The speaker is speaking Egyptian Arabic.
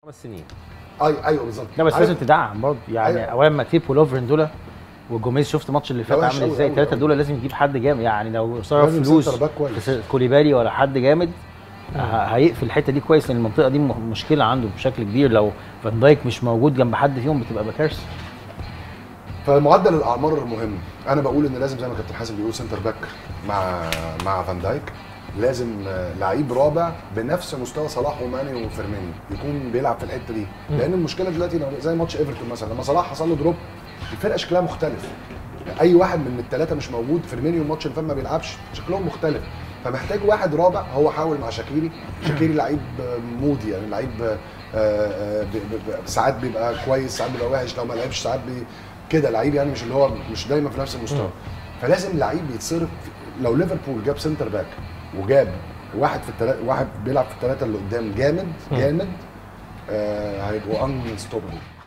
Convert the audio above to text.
خمس سنين اي ايوه بالظبط لا بس عارف- لازم تدعم برضه يعني أيوة. اولا ماتيب ولوفرين دول وجوميز شفت الماتش اللي فات لا، وحش عامل أوي ازاي أوي الثلاثه أوي. دول لازم يجيب حد جامد يعني لو صرف لازم فلوس سنتر باك كويس. في كوليبالي ولا حد جامد ه- هيقفل الحته دي كويس لان المنطقه دي م- مشكله عنده بشكل كبير لو فان دايك مش موجود جنب حد فيهم بتبقى كارثه فمعدل الاعمار مهم انا بقول ان لازم زي ما كابتن حازم بيقول سنتر باك مع مع فان دايك لازم آه، لعيب رابع بنفس مستوى صلاح وماني وفيرمينيو يكون بيلعب في الحته دي لان المشكله دلوقتي لو- زي ماتش ايفرتون مثلا لما صلاح حصل له دروب الفرقه شكلها مختلف اي واحد من الثلاثه مش موجود فيرمينيو الماتش اللي فات ما بيلعبش شكلهم مختلف فمحتاج واحد رابع هو حاول مع شاكيري شاكيري لعيب آه، مودي يعني لعيب آه، آه، ب- ب- ب- ساعات بيبقى كويس ساعات بيبقى وحش لو ما لعبش ساعات بي كده لعيب يعني مش اللي هو مش دايما في نفس المستوى فلازم لعيب يتصرف لو ليفربول جاب سنتر باك وجاب واحد في الثلاثه واحد بيلعب في الثلاثه اللي قدام جامد جامد آه هيبقوا انستوببل